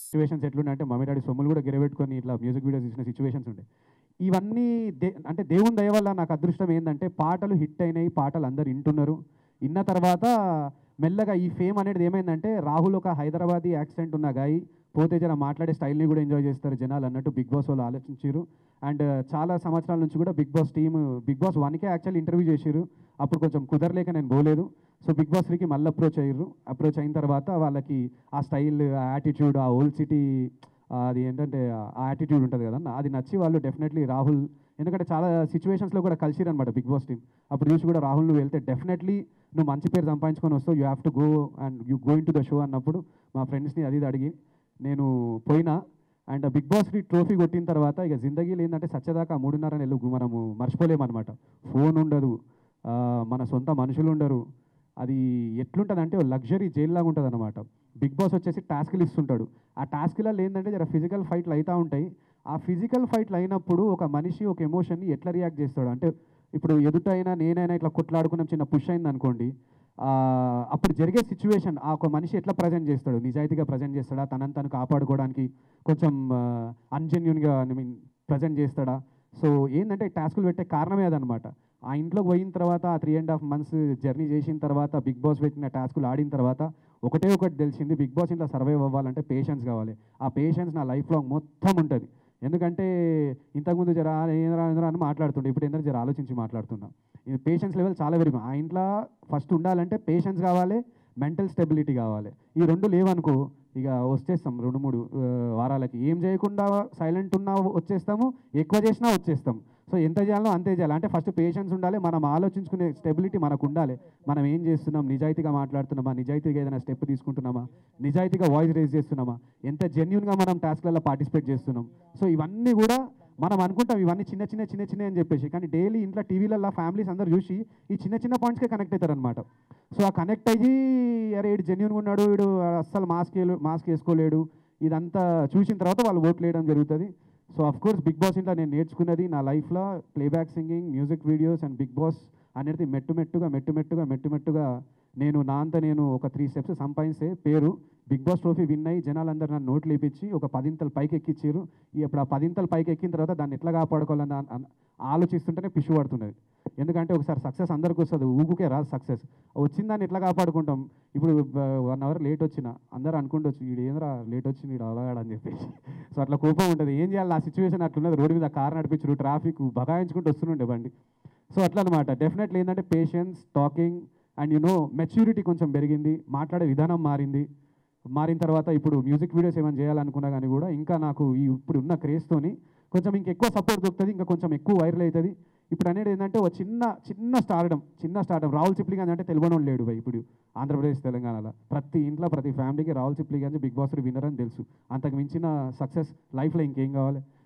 situations ఎట్లుండే mummy daddy సొమ్ములు కూడా గిరబెట్టుకొని ఇట్లా మ్యూజిక్ వీడియోస్ ఇచ్చిన సిచ్యువేషన్స్ ఉండే ఇవన్నీ దే అంటే దేవుని దయ వల్ల నాకు అదృష్టం ఏంటంటే పాటలు హిట్ అయినాయి పాటలు అందరు వింటున్నారు విన్న తర్వాత మెల్లగా ఈ ఫేమ్ అనేది ఏమైందంటే రాహుల్ ఒక హైదరాబాదీ యాక్సెంట్ ఉన్న గాయి పోతే జర మాట్లాడే స్టైల్ని కూడా ఎంజాయ్ చేస్తారు జనాలు అన్నట్టు బిగ్ బాస్ వాళ్ళు ఆలోచించారు అండ్ చాలా సంవత్సరాల నుంచి కూడా Bigg Boss team Bigg Boss వన్కే యాక్చువల్లీ ఇంటర్వ్యూ చేసిరు అప్పుడు కొంచెం కుదరలేక నేను పోలేదు సో బిగ్ బాస్ త్రీకి మళ్ళీ అప్రోచ్ అయ్యారు అప్రోచ్ అయిన తర్వాత వాళ్ళకి ఆ స్టైల్ ఆ యాటిట్యూడ్ ఆ ఓల్డ్ సిటీ అది ఏంటంటే ఆ యాటిట్యూడ్ ఉంటుంది కదా అది నచ్చి వాళ్ళు డెఫినెట్లీ రాహుల్ ఎందుకంటే చాలా సిచ్యువేషన్స్లో కూడా కలిసిరు అనమాట బిగ్ బాస్ టీం అప్పుడు చూసి కూడా రాహుల్ నువ్వు వెళ్తే డెఫినెట్లీ నువ్వు మంచి పేరు సంపాదించుకొని వస్తావు you have to go and you going to the show అన్నప్పుడు మా ఫ్రెండ్స్ని అది ఇది అడిగి నేను పోయినా అండ్ బిగ్ బాస్కి ట్రోఫీ కొట్టిన తర్వాత ఇక జిందగీలో ఏంటంటే సత్యదాకా మూడున్నర నెలలు మనము మర్చిపోలేమన్నమాట ఫోన్ ఉండదు ఆ, మన సొంత మనుషులు ఉండరు అది ఎట్లుంటుంది అంటే లగ్జరీ జైల్లాగా ఉంటుంది అనమాట బిగ్ బాస్ వచ్చేసి టాస్క్లు ఇస్తుంటాడు ఆ టాస్క్లలో ఏంటంటే జర ఫిజికల్ ఫైట్లు అవుతూ ఉంటాయి ఆ ఫిజికల్ ఫైట్లు అయినప్పుడు ఒక మనిషి ఒక ఎమోషన్ని ఎట్లా రియాక్ట్ చేస్తాడు అంటే ఇప్పుడు ఎదుటైనా నేనైనా ఇట్లా కొట్లాడుకున్నాం చిన్న పుష్ అయింది అనుకోండి ఆ, అప్పుడు జరిగే సిచ్యువేషన్ ఆ ఒక మనిషి ఎట్లా ప్రజెంట్ చేస్తాడు నిజాయితీగా ప్రజెంట్ చేస్తాడా తనని తను కాపాడుకోవడానికి కొంచెం అన్జెన్యున్గా ఐ మీన్ ప్రజెంట్ చేస్తాడా సో ఏంటంటే టాస్కులు పెట్టే కారణమే అదనమాట ఆ ఇంట్లోకి పోయిన తర్వాత ఆ three and half months journey చేసిన తర్వాత బిగ్ బాస్ పెట్టిన టాస్కులు ఆడిన తర్వాత ఒకటే ఒకటి తెలిసింది బిగ్ బాస్ ఇంట్లో సర్వైవ్ అవ్వాలంటే పేషెన్స్ కావాలి ఆ పేషెన్స్ నా లైఫ్ లాంగ్ మొత్తం ఉంటుంది ఎందుకంటే ఇంతకుముందు జర ఏంద్రా ఏంద్రా అని మాట్లాడుతుండే ఇప్పుడు ఏంటంటే జర ఆలోచించి మాట్లాడుతున్నా ఇది పేషెన్స్ లెవెల్ చాలా పెరిగి ఆ ఇంట్లో ఫస్ట్ ఉండాలంటే పేషెన్స్ కావాలి మెంటల్ స్టెబిలిటీ కావాలి ఈ రెండు లేవనుకో ఇక వచ్చేస్తాం రెండు మూడు ఆ, వారాలకి ఏం చేయకుండా సైలెంట్ ఉన్నా వచ్చేస్తాము ఎక్కువ చేసినా వచ్చేస్తాం సో ఎంత చేయాలో అంతే చేయాలి అంటే ఫస్ట్ పేషెన్స్ ఉండాలి మనం ఆలోచించుకునే స్టెబిలిటీ మనకు ఉండాలి మనం ఏం చేస్తున్నాం నిజాయితీగా మాట్లాడుతున్నామా నిజాయితీగా ఏదైనా స్టెప్ తీసుకుంటున్నామా నిజాయితీగా వాయిస్ రేజ్ చేస్తున్నామా ఎంత జెన్యున్గా మనం టాస్క్లలో పార్టిసిపేట్ చేస్తున్నాం సో ఇవన్నీ కూడా మనం అనుకుంటాం ఇవన్నీ చిన్న చిన్న చిన్న చిన్న అని చెప్పేసి కానీ డైలీ ఇంట్లో టీవీలలో ఫ్యామిలీస్ అందరూ చూసి ఈ చిన్న చిన్న పాయింట్స్కే కనెక్ట్ అవుతారు అనమాట సో ఆ కనెక్ట్ అయ్యి అరే వీడు జెన్యున్గా ఉన్నాడు వీడు అస్సలు మాస్క్ మాస్క్ వేసుకోలేడు ఇదంతా చూసిన తర్వాత వాళ్ళు ఓట్లు వేయడం జరుగుతుంది so of course Bigg Boss ఇంట్లో నేను నేర్చుకున్నది నా లైఫ్లో playback singing music videos and Bigg Boss అనేది మెట్టు మెట్టుగా మెట్టు మెట్టుగా మెట్టు మెట్టుగా నేను నా అంత నేను ఒక త్రీ స్టెప్స్ సంపాదించే పేరు బిగ్ బాస్ ట్రోఫీ విన్ అయ్యి జనాలందరూ నన్ను నోట్లు లేపించి ఒక పదింతలు పైకి ఎక్కించారు ఇప్పుడు ఆ పదింతలు పైకి ఎక్కిన తర్వాత దాన్ని ఎట్లా కాపాడుకోవాలని అన్- అన్- ఆలోచిస్తుంటేనే పిషు పడుతున్నది ఎందుకంటే ఒకసారి సక్సెస్ అందరికి వస్తుంది ఊగుకే రాదు సక్సెస్ వచ్చిన దాన్ని ఎట్లా కాపాడుకుంటాం ఇప్పుడు వన్ అవర్ లేట్ వచ్చిన అందరూ అనుకుంటొచ్చు వీడు ఏంద్రా లేట్ వచ్చింది వీడు అవగాడు అని చెప్పేసి సో అట్లా కోపం ఉంటుంది ఏం చేయాలి ఆ సిచ్యువేషన్ అట్లున్నది రోడ్డు మీద కార్ నడిపించరు ట్రాఫిక్ బగాయించుకుంటూ వస్తుండే బండి సో అట్లా అనమాట డెఫినెట్లీ ఏంటంటే patience talking and you know maturity కొంచెం పెరిగింది మాట్లాడే విధానం మారింది మారిన తర్వాత ఇప్పుడు మ్యూజిక్ వీడియోస్ ఏమైనా చేయాలనుకున్నా కానీ కూడా ఇంకా నాకు ఈ ఇప్పుడు ఉన్న క్రేజ్తోని కొంచెం ఇంకెక్కువ సపోర్ట్ దొరుకుతుంది ఇంకా కొంచెం ఎక్కువ వైరల్ అవుతుంది ఇప్పుడు అనేది ఏంటంటే ఒక చిన్న చిన్న స్టార్డమ్ చిన్న స్టార్డమ్ రాహుల్ చిప్లిగా అంటే తెలియడం లేడు భయ్ ఇప్పుడు ఆంధ్రప్రదేశ్ తెలంగాణలో ప్రతి ఇంట్లో ప్రతి ఫ్యామిలీకి రాహుల్ చిప్లిగా బిగ్ బాస్ విన్నర్ అని తెలుసు అంతకు మించిన సక్సెస్ లైఫ్లో ఇంకేం కావాలి